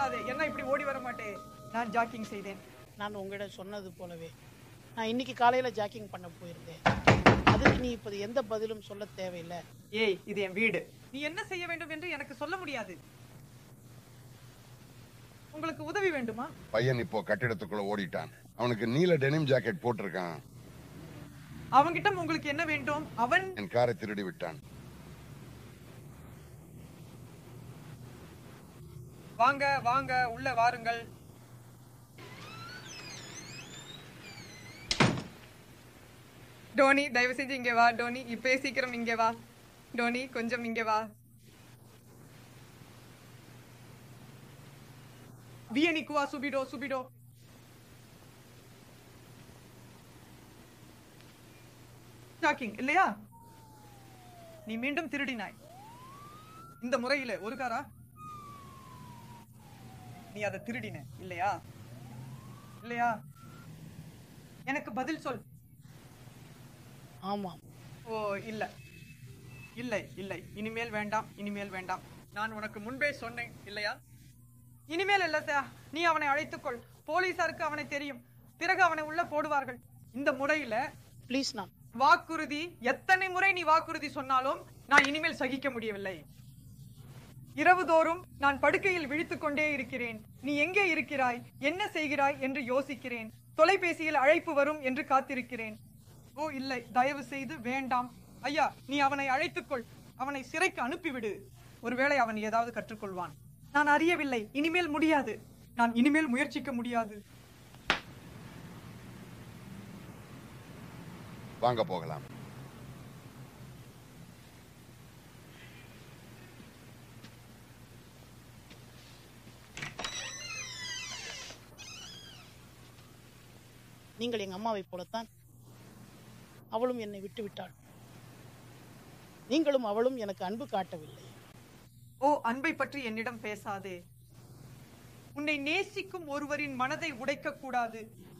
சொல்லாதே என்ன இப்படி ஓடி வர மாட்டேன் நான் ஜாக்கிங் செய்தேன் நான் உங்களிடம் சொன்னது போலவே நான் இன்னைக்கு காலையில ஜாக்கிங் பண்ண போயிருந்தேன் அதுக்கு நீ இப்போது எந்த பதிலும் சொல்ல தேவையில்லை ஏய் இது என் வீடு நீ என்ன செய்ய வேண்டும் என்று எனக்கு சொல்ல முடியாது உங்களுக்கு உதவி வேண்டுமா பையன் இப்போ கட்டிடத்துக்குள்ள ஓடிட்டான் அவனுக்கு நீல டெனிம் ஜாக்கெட் போட்டிருக்கான் அவன்கிட்ட உங்களுக்கு என்ன வேண்டும் அவன் என் காரை திருடி விட்டான் வாங்க வாங்க உள்ள வாருங்கள் டோனி தயவு செஞ்சு இங்க வா டோனி இப்பே சீக்கிரம் இங்க வா டோனி கொஞ்சம் இங்க வா வியனிக்குவா சுபிடோ சுபிடோ ஷாக்கிங் இல்லையா நீ மீண்டும் திருடினாய் இந்த முறையில ஒரு காரா நீ அதை திருடின இல்லையா இல்லையா எனக்கு பதில் சொல் ஆமாம் ஓ இல்ல இல்லை இல்லை இனிமேல் வேண்டாம் இனிமேல் வேண்டாம் நான் உனக்கு முன்பே சொன்னேன் இல்லையா இனிமேல் இல்ல சார் நீ அவனை அழைத்துக்கொள் போலீசாருக்கு அவனை தெரியும் பிறகு அவனை உள்ள போடுவார்கள் இந்த முறையில ப்ளீஸ் நாம் வாக்குறுதி எத்தனை முறை நீ வாக்குறுதி சொன்னாலும் நான் இனிமேல் சகிக்க முடியவில்லை இரவுதோறும் நான் படுக்கையில் விழித்துக் கொண்டே இருக்கிறேன் நீ எங்கே இருக்கிறாய் என்ன செய்கிறாய் என்று யோசிக்கிறேன் தொலைபேசியில் அழைப்பு வரும் என்று காத்திருக்கிறேன் ஓ இல்லை தயவு செய்து வேண்டாம் ஐயா நீ அவனை அழைத்துக்கொள் அவனை சிறைக்கு அனுப்பிவிடு ஒருவேளை அவன் ஏதாவது கற்றுக்கொள்வான் நான் அறியவில்லை இனிமேல் முடியாது நான் இனிமேல் முயற்சிக்க முடியாது வாங்க போகலாம் நீங்கள் எங்க அம்மாவைப் போலத்தான் அவளும் என்னை விட்டு விட்டாள் நீங்களும் அவளும் எனக்கு அன்பு காட்டவில்லை ஓ அன்பை பற்றி என்னிடம் பேசாதே உன்னை நேசிக்கும் ஒருவரின் மனதை உடைக்க கூடாது